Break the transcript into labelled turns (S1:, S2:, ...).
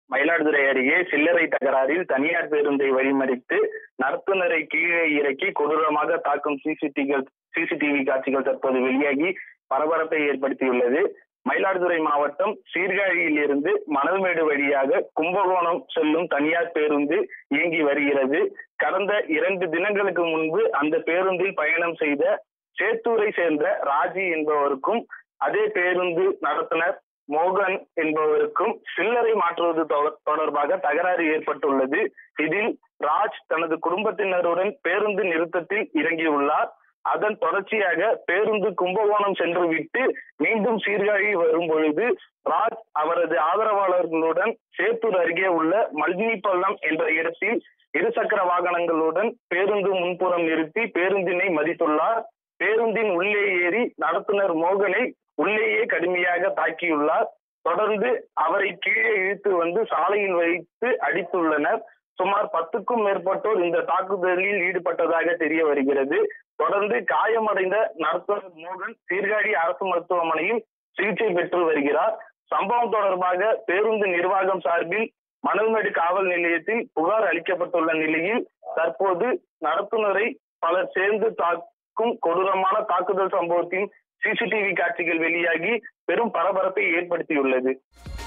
S1: மயிலாடுதுறை அருகே சில்லறை தகராறில் தனியார் பேருந்தை வழிமறித்து நடத்துனரை கீழே இறக்கி கொடூரமாக தாக்கும் சிசிடிவி சிசிடிவி காட்சிகள் தற்போது வெளியாகி பரபரப்பை ஏற்படுத்தியுள்ளது மயிலாடுதுறை மாவட்டம் சீர்காழியில் இருந்து மணல்மேடு வழியாக கும்பகோணம் செல்லும் தனியார் பேருந்து இயங்கி வருகிறது கடந்த இரண்டு தினங்களுக்கு முன்பு அந்த பேருந்தில் பயணம் செய்த சேத்தூரை சேர்ந்த ராஜி என்பவருக்கும் அதே பேருந்து நடத்துனர் மோகன் என்பவருக்கும் சில்லறை மாற்றுவது தொ- தொடர்பாக தகராறு ஏற்பட்டுள்ளது இதில் ராஜ் தனது குடும்பத்தினருடன் பேருந்து நிறுத்தத்தில் இறங்கியுள்ளார் அதன் தொடர்ச்சியாக பேருந்து கும்பகோணம் சென்று விட்டு மீண்டும் சீர்காழி வரும் பொழுது ராஜ் அவரது ஆதரவாளர்களுடன் சேத்தூர் அருகே உள்ள மல்லிப்பள்ளம் என்ற இடத்தில் இருசக்கர வாகனங்களுடன் பேருந்து முன்புறம் நிறுத்தி பேருந்தினை மதித்துள்ளார் பேருந்தின் உள்ளே ஏறி நடத்துனர் மோகனை உள்ளேயே கடுமையாக தாக்கியுள்ளார் தொடர்ந்து அவரை கீழே இழுத்து வந்து சாலையில் வைத்து அடித்துள்ளனர் சுமார் பத்துக்கும் மேற்பட்டோர் இந்த தாக்குதலில் ஈடுபட்டதாக தெரிய வருகிறது தொடர்ந்து காயமடைந்த நடத்துனர் மோகன் சீர்காழி அரசு மருத்துவமனையில் சிகிச்சை பெற்று வருகிறார் சம்பவம் தொடர்பாக பேருந்து நிர்வாகம் சார்பில் மணல்மேடு காவல் நிலையத்தில் புகார் அளிக்கப்பட்டுள்ள நிலையில் தற்போது நடத்துனரை பலர் சேர்ந்து தாக்கும் கொடூரமான தாக்குதல் சம்பவத்தின் சிசிடிவி காட்சிகள் வெளியாகி பெரும் பரபரப்பை ஏற்படுத்தியுள்ளது